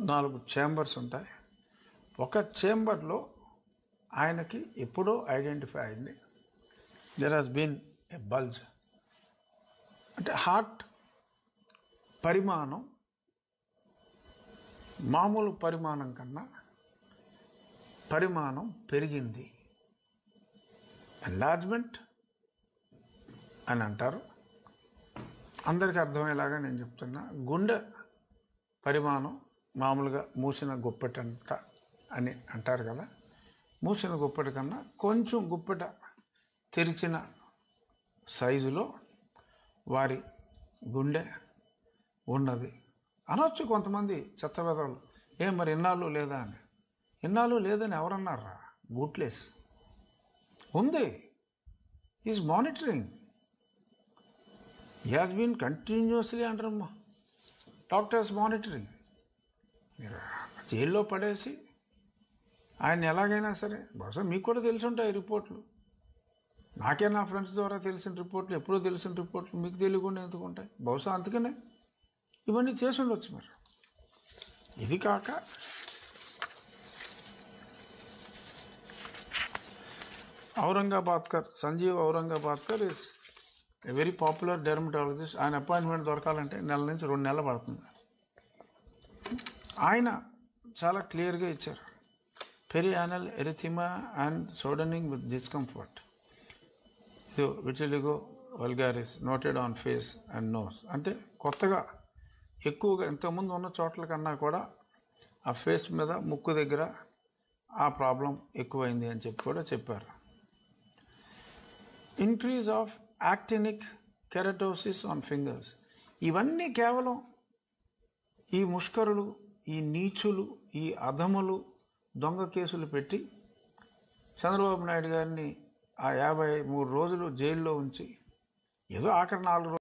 నాలుగు చేంబర్స్ ఉంటాయి ఒక చేంబర్లో ఆయనకి ఎప్పుడో ఐడెంటిఫై అయింది there has been a bulge అంటే హార్ట్ పరిమాణం మామూలు పరిమాణం కన్నా పరిమాణం పెరిగింది ఎన్లార్జ్మెంట్ అని అంటారు అందరికీ అర్థమయ్యేలాగా నేను చెప్తున్నా గుండె పరిమాణం మామూలుగా మూసిన గుప్పెటంత అని అంటారు కదా మూసిన గుప్పెట కన్నా కొంచెం గుప్పెట తెరిచిన సైజులో వారి గుండె ఉన్నది అనొచ్చు కొంతమంది చెత్త వెదవులు ఏం మరి ఇన్నాళ్ళు లేదా అని ఇన్నాళ్ళు లేదని ఎవరన్నారా బూట్లేస్ ఉంది is monitoring he has been continuously under doctors monitoring మీరు జైల్లో పడేసి ఆయన ఎలాగైనా సరే బహుశా మీకు కూడా తెలిసి ఉంటాయి రిపోర్ట్లు నాకే నా ఫ్రెండ్స్ ద్వారా తెలిసిన రిపోర్ట్లు ఎప్పుడో తెలిసిన రిపోర్ట్లు మీకు తెలియకుండా ఎందుకు ఉంటాయి బహుశా అందుకనే ఇవన్నీ చేసి ఉండొచ్చు మరి ఇది కాక ఔరంగాబాద్కర్ Sanjeev Aurangabadkar is a very popular dermatologist ఆయన అపాయింట్మెంట్ దొరకాలంటే నెల నుంచి రెండు నెలలు పడుతుంది ఆయన చాలా క్లియర్గా ఇచ్చారు perianal erythema and soddening with discomfort ఇది vitiligo vulgaris noted on face and nose అంటే కొత్తగా ఎక్కువగా ఇంతకుముందు ఉన్న చోట్ల కన్నా కూడా ఆ ఫేస్ మీద ముక్కు దగ్గర ఆ ప్రాబ్లం ఎక్కువైంది అని చెప్పి కూడా చెప్పారు increase of actinic keratosis on fingers ఇవన్నీ కేవలం ఈ ముష్కరులు ఈ నీచులు ఈ అధములు దొంగ కేసులు పెట్టి చంద్రబాబు నాయుడు గారిని ఆ యాభై మూడు రోజులు జైల్లో ఉంచి ఏదో ఆఖరి నాలుగు రోజులు